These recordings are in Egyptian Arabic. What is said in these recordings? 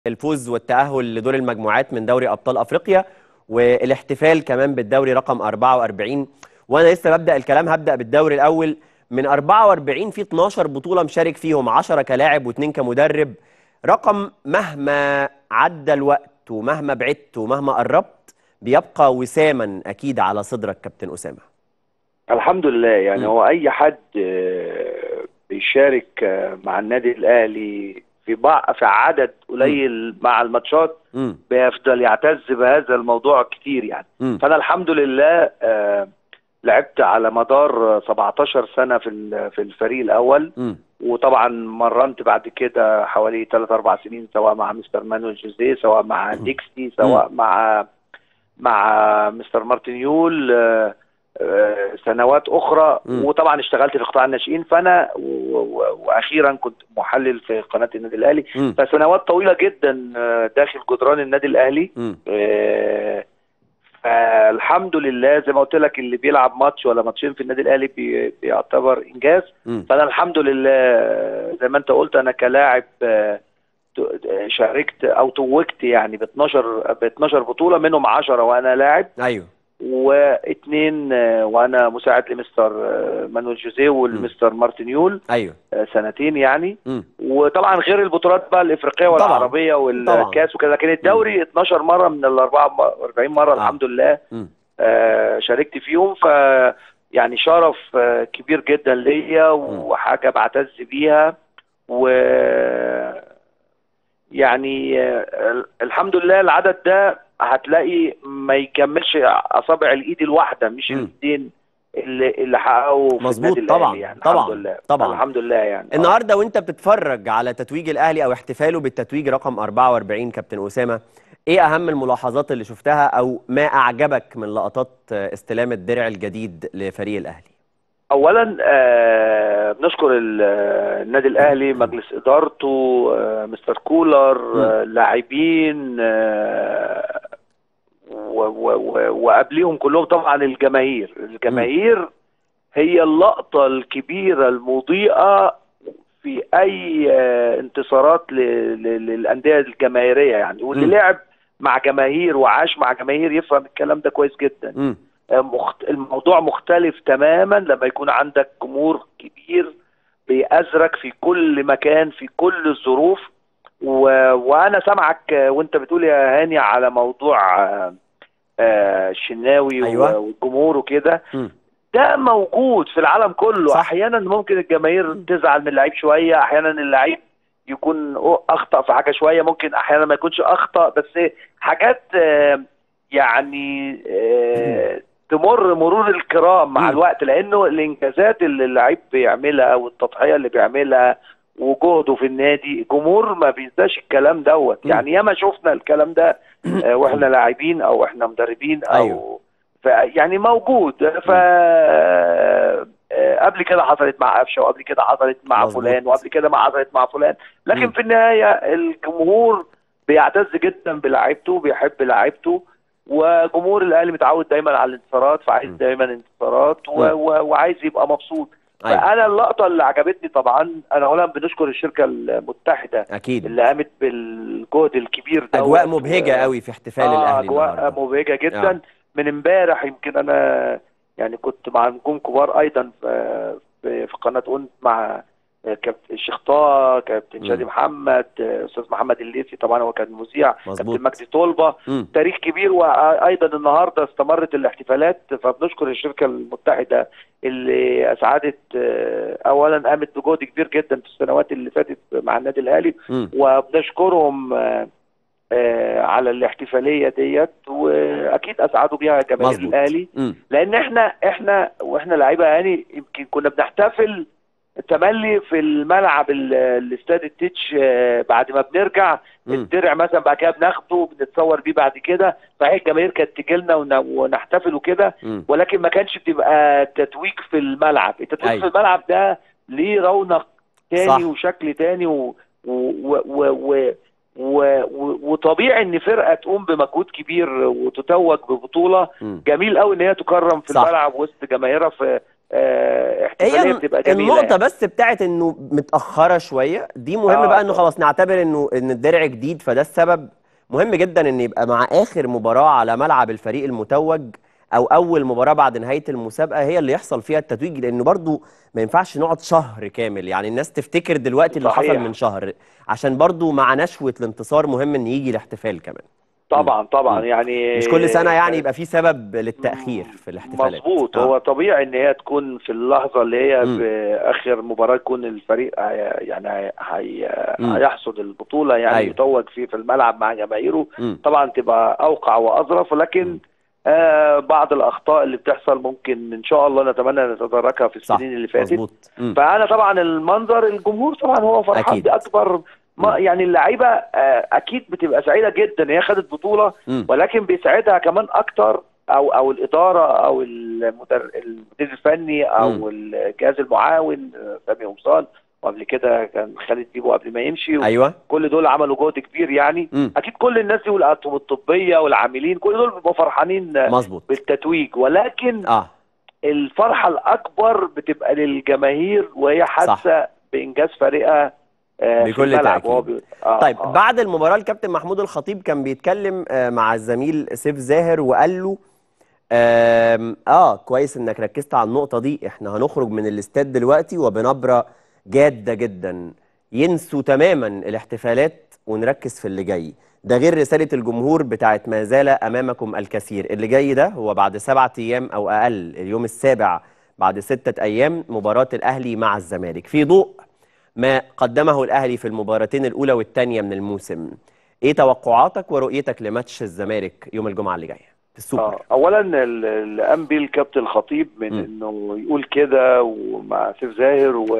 الفوز والتأهل لدور المجموعات من دوري أبطال أفريقيا والاحتفال كمان بالدوري رقم 44 وأنا لسه ببدأ الكلام هبدأ بالدوري الأول من 44 في 12 بطولة مشارك فيهم 10 كلاعب واثنين كمدرب رقم مهما عدى الوقت ومهما بعدت ومهما قربت بيبقى وساما أكيد على صدرك كابتن أسامة الحمد لله يعني م. هو اي حد آه، بيشارك آه، مع النادي الاهلي في بعض في عدد قليل مع الماتشات امم بيفضل يعتز بهذا الموضوع كتير يعني امم فانا الحمد لله آه، لعبت على مدار آه، 17 سنه في ال- في الفريق الاول امم وطبعا مرنت بعد كده حوالي 3 4 سنين سواء مع مستر مانويل جوزيه سواء مع ديكسي سواء مع مع مستر مارتينيول آه، آه، سنوات اخرى مم. وطبعا اشتغلت في قطاع الناشئين فانا و- و- واخيرا كنت محلل في قناه النادي الاهلي امم فسنوات طويله جدا آه، داخل جدران النادي الاهلي امم آه، فالحمد لله زي ما قلت لك اللي بيلعب ماتش ولا ماتشين في النادي الاهلي بي- بيعتبر انجاز امم فانا الحمد لله زي ما انت قلت انا كلاعب آه، ت- شاركت او توجت يعني ب 12 ب 12 بطوله منهم 10 وانا لاعب ايوه واثنين آه، وانا مساعد لمستر آه، مانويل جوزيه والمستر مارتينيول ايوه آه، سنتين يعني امم وطبعا غير البطولات بقى الافريقيه طبعاً. والعربيه طبعاً. والكاس وكده لكن الدوري 12 مره من ال 44 مره آه. الحمد لله امم آه، شاركت فيهم ف يعني شرف آه، كبير جدا ليا وحاجه بعتز بيها و يعني آه، الحمد لله العدد ده هتلاقي ما يكملش اصابع الايد الواحده مش مم. الايدين اللي اللي حققوا في مظبوط النادي طبعاً، الأهلي يعني طبعاً، الحمد لله طبعاً. الحمد لله يعني آه. النهارده وانت بتتفرج على تتويج الاهلي او احتفاله بالتتويج رقم 44 كابتن اسامه ايه اهم الملاحظات اللي شفتها او ما اعجبك من لقطات استلام الدرع الجديد لفريق الاهلي اولا آه بنشكر ال- آه، النادي الاهلي مجلس ادارته آه مستر كولر آه لاعبين آه و- و- و- وقبليهم كلهم طبعا الجماهير الجماهير هي اللقطه الكبيره المضيئه في اي آه انتصارات ل- ل- للانديه الجماهيريه يعني واللي مم. لعب مع جماهير وعاش مع جماهير يفهم الكلام ده كويس جدا امم مخت... الموضوع مختلف تماما لما يكون عندك جمهور كبير بيأزرك في كل مكان في كل الظروف و... وانا سامعك آه، وانت بتقول يا هاني على موضوع آه، آه، الشناوي أيوة. و- والجمهور وكده امم ده موجود في العالم كله صح. احيانا ممكن الجماهير تزعل من اللعيب شويه احيانا اللعيب يكون اخطا في حاجه شويه ممكن احيانا ما يكونش اخطا بس حاجات آه، يعني آه، تمر مرور الكرام مع مم. الوقت لانه الانجازات اللي اللعيب بيعملها والتضحيه اللي بيعملها وجهده في النادي جمهور ما بينساش الكلام دوت مم. يعني ياما شفنا الكلام ده آه، واحنا لاعبين او احنا مدربين او أيوه. ف يعني موجود ف آه، قبل كده حصلت مع قفشه وقبل كده حصلت مع مظبوط. فلان وقبل كده ما حصلت مع فلان لكن مم. في النهايه الجمهور بيعتز جدا بلاعيبته بيحب لاعيبته وجمهور الاهلي متعود دايما على الانتصارات فعايز مم. دايما انتصارات و... مم. و... وعايز يبقى مبسوط ايوه فانا اللقطه اللي عجبتني طبعا انا اولا بنشكر الشركه المتحده اكيد اللي قامت بالجهد الكبير ده اجواء مبهجه قوي في احتفال آه الاهلي اجواء النهارده مبهجه جدا آه. من امبارح يمكن انا يعني كنت مع نجوم كبار ايضا في في في قناه اون مع كابتن الشيخ طه كابتن مم. شادي محمد استاذ محمد الليثي طبعا هو كان مذيع مظبوط. كابتن مجدي طلبه امم تاريخ كبير وايضا النهارده استمرت الاحتفالات فبنشكر الشركه المتحده اللي اسعدت آه، اولا قامت بجهد كبير جدا في السنوات اللي فاتت مع النادي الاهلي امم وبنشكرهم آه، آه، على الاحتفاليه ديت واكيد اسعدوا بيها جماهير مظبوط. الاهلي امم لان احنا احنا واحنا لعيبه يعني يمكن كنا بنحتفل تملي في الملعب ال- الاستاد التتش آه، بعد ما بنرجع مم. الدرع مثلا بعد كده بناخده بنتصور بيه بعد كده صحيح الجماهير كانت تجي لنا ون- ونحتفل وكده امم ولكن ما كانش بتبقى تتويج في الملعب التتويج أيوة. في الملعب ده ليه رونق تاني صح. وشكل تاني و... و... و... و... و... و... وطبيعي ان فرقه تقوم بمجهود كبير وتتوج ببطوله امم جميل قوي ان هي تكرم في صح. الملعب وسط جماهيرها في آه، احتفاليه هي بتبقى جميله النقطة يعني. بس بتاعت انه متأخرة شوية دي مهم آه، بقى انه طبعا. خلاص نعتبر انه ان الدرع جديد فده السبب مهم جدا ان يبقى مع اخر مباراة على ملعب الفريق المتوج او اول مباراة بعد نهاية المسابقة هي اللي يحصل فيها التتويج لانه برضو ما ينفعش نقعد شهر كامل يعني الناس تفتكر دلوقتي اللي حصل صحيح. من شهر عشان برضو مع نشوة الانتصار مهم ان يجي الاحتفال كمان طبعا طبعا مم. يعني مش كل سنة يعني يبقى في سبب للتأخير في الاحتفالات مظبوط آه. هو طبيعي ان هي تكون في اللحظه اللي هي مم. باخر مباراه يكون الفريق هي- يعني هي- هي- مم. هيحصد البطوله يعني أيوة. يتوج فيه في الملعب مع جماهيره مم. طبعا تبقى اوقع واظرف ولكن آه بعض الاخطاء اللي بتحصل ممكن ان شاء الله نتمنى نتداركها في صح السنين اللي فاتت مظبوط مم. فانا طبعا المنظر الجمهور طبعا هو فرحان أكيد. دي اكبر ما مم. يعني اللعيبه آه، اكيد بتبقى سعيده جدا هي خدت بطوله مم. ولكن بيساعدها كمان اكتر او او الاداره او المدر... المدير الفني او مم. الجهاز المعاون آه، سامي قمصان وقبل كده كان خالد بيبو قبل ما يمشي ايوه كل دول عملوا جهد كبير يعني مم. اكيد كل الناس دي والاطقم الطبيه والعاملين كل دول بيبقوا فرحانين آه، مظبوط بالتتويج ولكن اه الفرحه الاكبر بتبقى للجماهير وهي حاسه بانجاز فريقها آه، في بكل الملعب تأكيد. وهو بي... آه طيب آه. بعد المباراة الكابتن محمود الخطيب كان بيتكلم آه، مع الزميل سيف زاهر وقال له آم، اه كويس انك ركزت على النقطة دي احنا هنخرج من الاستاد دلوقتي وبنبرة جادة جدا ينسوا تماما الاحتفالات ونركز في اللي جاي ده غير رسالة الجمهور بتاعت ما زال أمامكم الكثير اللي جاي ده هو بعد سبعة أيام أو أقل اليوم السابع بعد ستة أيام مباراة الأهلي مع الزمالك في ضوء ما قدمه الأهلي في المباراتين الأولى والثانية من الموسم إيه توقعاتك ورؤيتك لماتش الزمالك يوم الجمعة اللي جاية في السوبر آه. اولا ال- اللي قام بيه الكابتن الخطيب من م. انه يقول كده ومع سيف زاهر و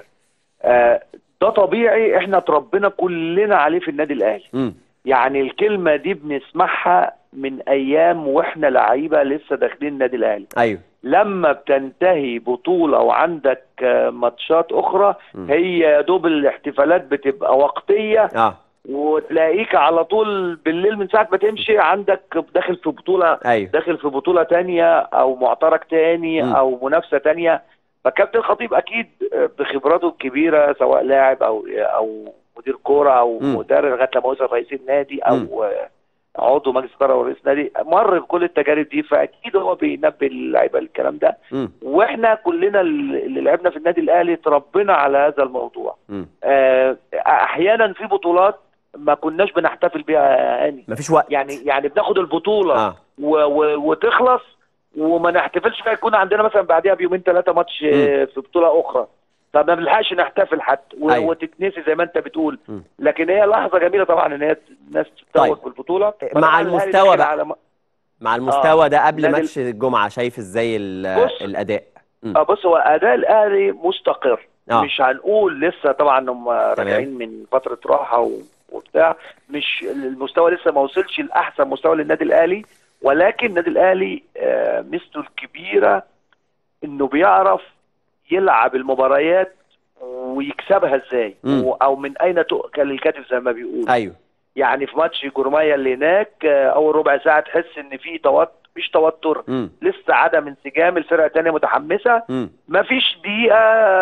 آه، ده طبيعي احنا اتربينا كلنا عليه في النادي الاهلي مم. يعني الكلمه دي بنسمعها من ايام واحنا لعيبه لسه داخلين النادي الاهلي أيوه لما بتنتهي بطولة وعندك آه، ماتشات أخرى م. هي يا دوب الاحتفالات بتبقى وقتية آه وتلاقيك على طول بالليل من ساعة ما تمشي عندك داخل في بطولة أيوه داخل في بطولة تانية أو معترك تاني م. أو منافسة تانية فكابتن الخطيب أكيد آه، بخبراته الكبيرة سواء لاعب أو أو مدير كورة أو م. مدرب لغاية لما وصل رئيس النادي أو آه، عضو مجلس إدارة ورئيس نادي مر بكل التجارب دي فأكيد هو بينبه اللعيبة الكلام ده مم. واحنا كلنا اللي لعبنا في النادي الاهلي اتربينا على هذا الموضوع مم. آه، احيانا في بطولات ما كناش بنحتفل بيها يا هاني مفيش وقت يعني يعني بناخد البطوله آه و و وتخلص وما نحتفلش فيها يكون عندنا مثلا بعدها بيومين ثلاثه ماتش آه، في بطوله اخرى فما بنلحقش نحتفل حتى و- أيوة. وتتنسي زي ما انت بتقول مم. لكن هي لحظه جميله طبعا ان هي الناس تتوج طيب. بالبطوله مع فطبعاً الأهلي المستوى داخل بقى. على م- مع المستوى ده قبل نادي- ماتش الجمعة شايف إزاي ال- بص. الأداء مم. اه بص هو اداء الاهلي مستقر آه. مش هنقول لسه طبعا هم راجعين من فتره راحه و- وبتاع مش المستوى لسه ما وصلش لاحسن مستوى للنادي الاهلي ولكن النادي الاهلي آه، ميزته الكبيره انه بيعرف يلعب المباريات ويكسبها ازاي مم. و- او من اين تؤكل الكتف زي ما بيقول أيوه يعني في ماتش جورمايا اللي هناك آه، اول ربع ساعه تحس ان في توتر مش توتر مم. لسه عدم انسجام الفرقه الثانيه متحمسه مم. ما فيش دقيقة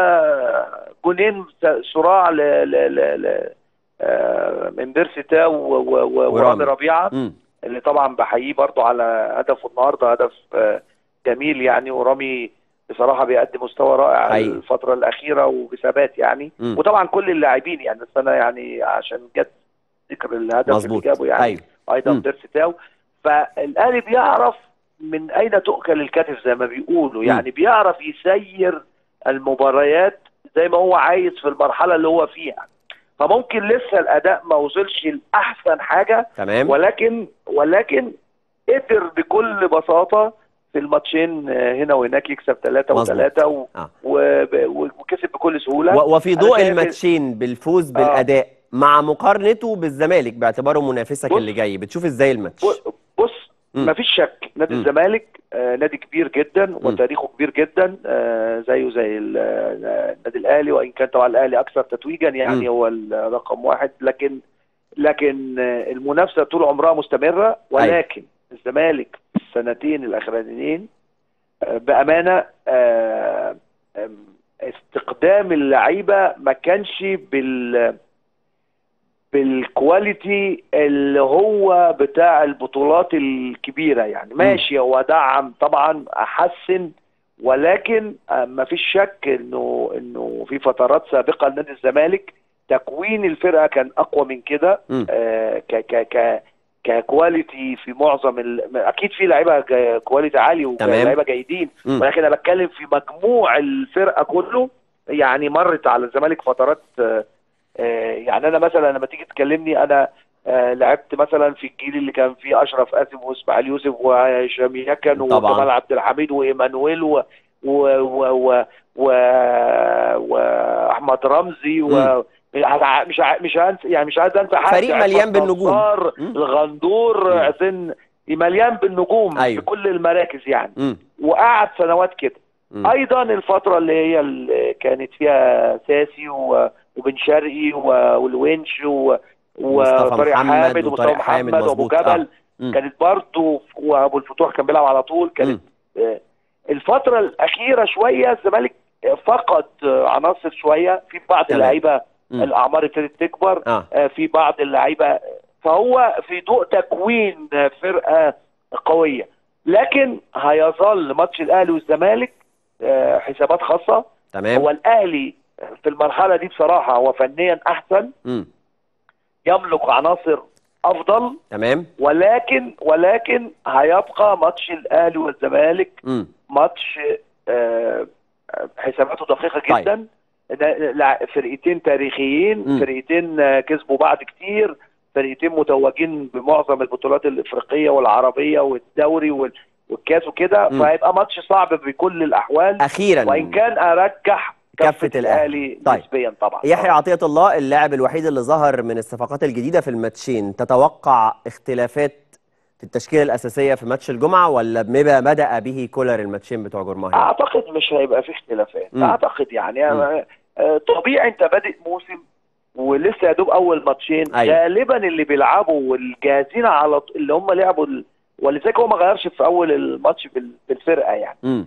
جونين صراع ل ل ل ل آه، من بيرسي تاو و- و- و- ورامي. ورامي ربيعة مم. اللي طبعا بحييه برضو على هدفه النهارده هدف آه، جميل يعني ورامي بصراحة بيقدم مستوى رائع حقيقي. الفترة الأخيرة وبثبات يعني مم. وطبعا كل اللاعبين يعني بس أنا يعني عشان جت ذكر الهدف مظبوط اللي جابه يعني أيوه ايضا مم. بيرسي تاو فالاهلي بيعرف من اين تؤكل الكتف زي ما بيقولوا مم. يعني بيعرف يسير المباريات زي ما هو عايز في المرحله اللي هو فيها فممكن لسه الاداء ما وصلش لاحسن حاجه تمام ولكن ولكن قدر بكل بساطه في الماتشين آه، هنا وهناك يكسب ثلاثة مظبوط. وثلاثة و... آه. و... وكسب بكل سهولة و- وفي أنا ضوء شايف- الماتشين بالفوز بالاداء مع مقارنته بالزمالك باعتباره منافسك بص. اللي جاي بتشوف ازاي الماتش ب- بص مم. ما فيش شك نادي مم. الزمالك آه نادي كبير جدا وتاريخه كبير جدا آه زيه زي ال- آه، النادي الاهلي وان كان طبعا الاهلي اكثر تتويجا يعني مم. هو الرقم واحد لكن لكن آه، المنافسه طول عمرها مستمره ولكن الزمالك السنتين الاخرانيين آه، بامانه آه، آم، استقدام اللعيبه ما كانش بال بالكواليتي اللي هو بتاع البطولات الكبيره يعني ماشي هو دعم طبعا احسن ولكن آه، ما فيش شك انه انه في فترات سابقه لنادي الزمالك تكوين الفرقه كان اقوى من كده مم. آه، ك ك ك ككواليتي في معظم ال... اكيد في لعيبه جا- كواليتي عالي تمام. ولاعيبه جيدين مم. ولكن انا بتكلم في مجموع الفرقه كله يعني مرت على الزمالك فترات آه، آه، يعني انا مثلا لما تيجي تكلمني انا آه، لعبت مثلا في الجيل اللي كان فيه اشرف قاسم واسماعيل يوسف وهشام يكن طبعاً. وجمال عبد الحميد وايمانويل و و و و و واحمد رمزي و أنا مش ع- مش هنسى يعني مش عايز انسى حد فريق مليان عصمت بالنجوم. نصار، مم. الغندور مم. عشان مليان بالنجوم أيوة. في كل المراكز يعني مم. وقعد سنوات كده مم. ايضا الفتره اللي هي اللي كانت فيها ساسي و- وبن شرقي و- والونش و- مصطفى وطارق محمد حامد ومصطفى وطارق حامد، محمد وابو مظبوط. جبل آه. مم. كانت برضه وابو الفتوح كان بيلعب على طول كانت آه، الفتره الاخيره شويه الزمالك فقد آه، عناصر شويه في بعض تمام. اللعيبه مم. الاعمار ابتدت تكبر اه آه، في بعض اللعيبه فهو في ضوء تكوين آه، فرقه قويه لكن هيظل ماتش الاهلي والزمالك آه، حسابات خاصه تمام هو الاهلي في المرحله دي بصراحه هو فنيا احسن مم. يملك عناصر افضل تمام ولكن ولكن هيبقى ماتش الاهلي والزمالك مم. ماتش آه، حساباته دقيقه طيب. جدا لا- لا- فرقتين تاريخيين مم. فرقتين آه، كسبوا بعض كتير فرقتين متوجين بمعظم البطولات الافريقيه والعربيه والدوري وال- والكاس وكده مم. فهيبقى ماتش صعب بكل الاحوال اخيرا وان كان ارجح كفة كفه الأهلي. الاهلي طيب. نسبيا طبعا يحيى عطية الله اللاعب الوحيد اللي ظهر من الصفقات الجديدة في الماتشين تتوقع اختلافات في التشكيلة الأساسية في ماتش الجمعة ولا بما بدأ به كولر الماتشين بتوع جورماهيا؟ اعتقد مش هيبقى في اختلافات مم. اعتقد يعني مم. آه، آه، طبيعي انت بادئ موسم ولسه يا دوب اول ماتشين أيوة. غالبا اللي بيلعبوا والجاهزين على ط- اللي هم لعبوا ال... ولذلك هو ما غيرش في اول الماتش في ال- في الفرقه يعني مم.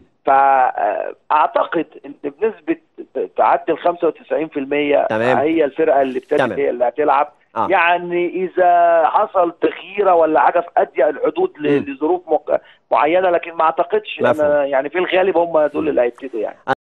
فاعتقد ان بنسبه تعدي ال 95% تمام. هي الفرقه اللي ابتدت تمام. هي اللي هتلعب آه. يعني اذا حصل تغييره ولا حاجه في اضيق الحدود ل- مم. لظروف مك- معينه لكن ما اعتقدش مفهوم. انا يعني في الغالب هم دول اللي هيبتدوا يعني